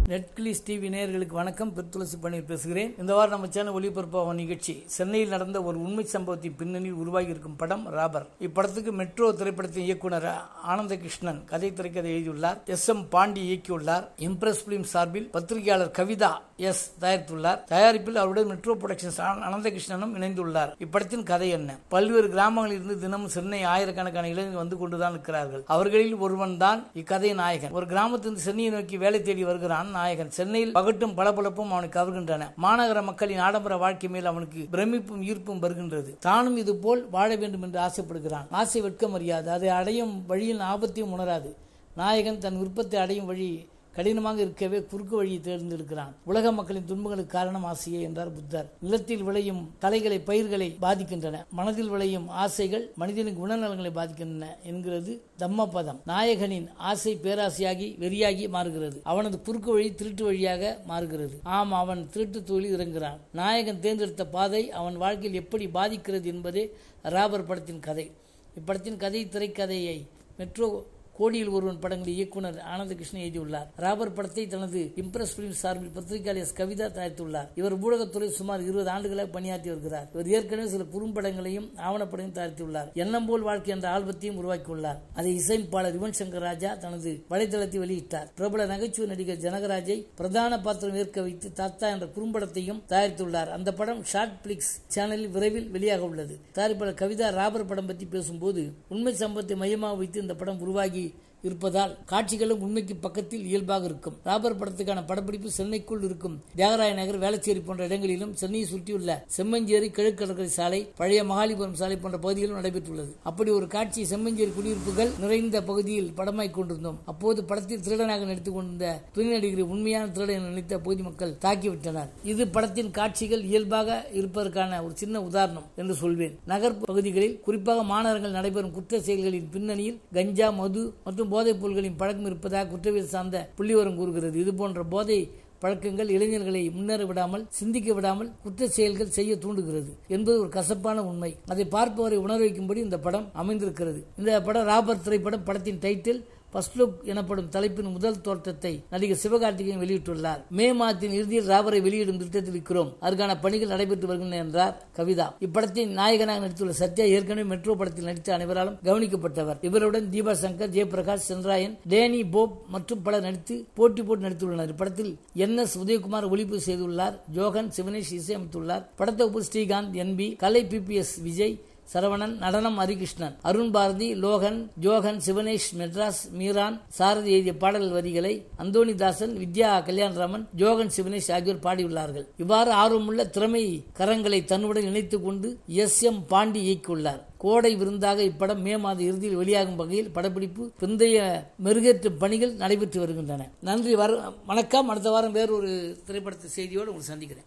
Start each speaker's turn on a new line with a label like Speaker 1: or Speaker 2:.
Speaker 1: நெட்கிளிஸ் TV நேயர்களுக்கு வணக்கம் பெருத்துளசி பன்னீர் பேசுகிறேன் இந்த வாரம் நம்ம சேனல் ஒளிபரப்பாகும் நிகழ்ச்சி சென்னையில் நடந்த ஒரு உண்மை சம்பவத்தின் பின்னணியில் உருவாகி இருக்கும் படம் ராபர் இப்படத்துக்கு மெட்ரோ திரைப்படத்தின் இயக்குனர் ஆனந்த கிருஷ்ணன் கதை திரைக்கதை எழுதியுள்ளார் எஸ் எம் பாண்டி இயக்கியுள்ளார் இம்ப்ரெஸ் பிலிம் சார்பில் பத்திரிகையாளர் கவிதா எஸ் தயாரித்துள்ளார் தயாரிப்பில் அவருடன் மெட்ரோ புரொடக்ஷன்ஸ் அனந்தகிருஷ்ணனும் இணைந்துள்ளார் இப்படத்தின் கதை என்ன பல்வேறு கிராமங்களில் இருந்து தினமும் சென்னை ஆயிரக்கணக்கான இளைஞர்கள் வந்து கொண்டுதான் இருக்கிறார்கள் அவர்களில் ஒருவன் தான் இக்கதை நாயகன் ஒரு கிராமத்திலிருந்து சென்னையை நோக்கி வேலை தேடி வருகிறான் நாயகன் சென்னையில் பகட்டும் பளபளப்பும் அவனுக்கு கவர்கின்றன மாநகர மக்களின் ஆடம்பர வாழ்க்கை மேல் அவனுக்கு பிரமிப்பும் ஈர்ப்பும் வருகின்றது தானும் இது போல் வாழ வேண்டும் என்று ஆசைப்படுகிறான் ஆசை வெட்கம் அறியாது அதை அடையும் வழியில் ஆபத்தையும் உணராது நாயகன் தன் விருப்பத்தை அடையும் வழி கடினமாக இருக்கவே குறுக்கு வழியை தேர்ந்தெடுக்கிறான் உலக மக்களின் துன்பங்களுக்கு காரணம் ஆசையே என்றார் புத்தர் நிலத்தில் விளையும் தலைகளை பயிர்களை பாதிக்கின்றன மனதில் விளையும் ஆசைகள் மனிதனின் குணநலங்களை பாதிக்கின்றன என்கிறது தம்மபதம் நாயகனின் ஆசை பேராசையாகி வெறியாகி மாறுகிறது அவனது குறுக்கு வழி திருட்டு வழியாக மாறுகிறது ஆம் அவன் திருட்டு தொழில் இறங்குகிறான் நாயகன் தேர்ந்தெடுத்த பாதை அவன் வாழ்க்கையில் எப்படி பாதிக்கிறது என்பதே ராபர் படத்தின் கதை இப்படத்தின் கதை திரைக்கதையை மெட்ரோ கோடியில் ஒருவன் படங்களில் இயக்குனர் ஆனந்த கிருஷ்ணன் எழுதியுள்ளார் ராபர் படத்தை தனது இம்ப்ரெஸ் பிலிம் சார்பில் பத்திரிகையாளர் எஸ் கவிதா தயாரித்துள்ளார் இவர் ஊடகத்துறை சுமார் இருபது ஆண்டுகளாக பணியாற்றி வருகிறார் இவர் ஏற்கனவே சில குறும்படங்களையும் ஆவணப்படங்களையும் தயாரித்துள்ளார் எண்ணம் போல் வாழ்க்கை என்ற ஆல்பத்தையும் உருவாக்கியுள்ளார் அதை இசையமைப்பாளர் யுவன் சங்கர் ராஜா தனது வலைதளத்தை வெளியிட்டார் பிரபல நகைச்சுவை நடிகர் ஜனகராஜை பிரதான பாத்திரம் ஏற்க வைத்து தாத்தா என்ற குறும்படத்தையும் தயாரித்துள்ளார் அந்த படம் ஷார்ட் பிளிக்ஸ் சேனலில் விரைவில் வெளியாக உள்ளது தயாரிப்பாளர் கவிதா ராபர் படம் பற்றி பேசும்போது உண்மை சம்பவத்தை மையமாக வைத்து இந்த படம் உருவாகி இருப்பதால் காட்சிகளும் உண்மைக்கு பக்கத்தில் இயல்பாக இருக்கும் ராபர் படத்துக்கான படப்பிடிப்பு சென்னைக்குள் இருக்கும் தியாகராய நகர் வேளச்சேரி போன்ற இடங்களிலும் சென்னையை சுற்றியுள்ள செம்மஞ்சேரி கிழக்கு கடற்கரை சாலை பழைய மகாலிபுரம் சாலை போன்ற பகுதிகளிலும் நடைபெற்றுள்ளது அப்படி ஒரு காட்சி செம்மஞ்சேரி குடியிருப்புகள் நிறைந்த பகுதியில் படமாய் கொண்டிருந்தோம் அப்போது படத்தில் திருடனாக நடித்துக் கொண்டிருந்த துணை நடிகரை உண்மையான திருடன் நினைத்த பகுதி மக்கள் தாக்கிவிட்டனர் இது படத்தின் காட்சிகள் இயல்பாக இருப்பதற்கான ஒரு சின்ன உதாரணம் என்று சொல்வேன் நகர் பகுதிகளில் குறிப்பாக மாநகரங்கள் நடைபெறும் குற்ற செயல்களின் பின்னணியில் கஞ்சா மது மற்றும் போதைப் பொருட்களின் பழக்கம் இருப்பதாக குற்றவியல் சார்ந்த புள்ளிவரம் கூறுகிறது இது போன்ற போதை பழக்கங்கள் இளைஞர்களை முன்னேற விடாமல் சிந்திக்க விடாமல் குற்ற செயல்கள் செய்ய தூண்டுகிறது என்பது ஒரு கசப்பான உண்மை அதை பார்ப்பவரை உணர வைக்கும்படி இந்த படம் அமைந்திருக்கிறது இந்த படம் ராபர் திரைப்படம் படத்தின் டைட்டில் ஃபர்ஸ்ட் லுக் எனப்படும் தலைப்பின் முதல் தோற்றத்தை நடிகர் சிவகார்த்திகேயன் வெளியிட்டுள்ளார் மே மாதத்தின் இறுதியில் ராபரை வெளியிடும் திட்டத்தில் இருக்கிறோம் அதற்கான பணிகள் நடைபெற்று வருகின்றன என்றார் கவிதா இப்படத்தின் நாயகனாக நடித்துள்ள சத்யா ஏற்கனவே மெட்ரோ படத்தில் நடித்த அனைவராலும் கவனிக்கப்பட்டவர் இவருடன் தீபா சங்கர் ஜெயபிரகாஷ் சென்ராயன் டேனி போப் மற்றும் பலர் நடித்து போட்டி போட்டு நடித்துள்ளனர் இப்படத்தில் என் எஸ் உதயகுமார் ஒளிப்பு செய்துள்ளார் ஜோகன் சிவனேஷ் இசையமைத்துள்ளார் படத்தொகுப்பு ஸ்ரீகாந்த் என்பி கலை P P S Vijay Saravanan நடனம் ஹரிகிருஷ்ணன் அருண் பாரதி லோகன் ஜோகன் சிவனேஷ் மெட்ராஸ் மீரான் சாரதி எழுதிய பாடல் வரிகளை அந்தோணிதாசன் வித்யா கல்யாணராமன் ஜோகன் சிவனேஷ் ஆகியோர் பாடியுள்ளார்கள் இவ்வாறு ஆர்வமுள்ள திறமை கரங்களை தன்னுடன் இணைத்துக் கொண்டு எஸ் எம் பாண்டி இயக்கியுள்ளார் கோடை விருந்தாக இப்படம் மே மாத இறுதியில் வெளியாகும் வகையில் படப்பிடிப்பு பிந்தைய மெருகேற்றும் பணிகள் நடைபெற்று வருகின்றன நன்றி வர வணக்கம் அடுத்த வாரம் வேறொரு திரைப்படத்து செய்தியோடு உங்களை சந்திக்கிறேன்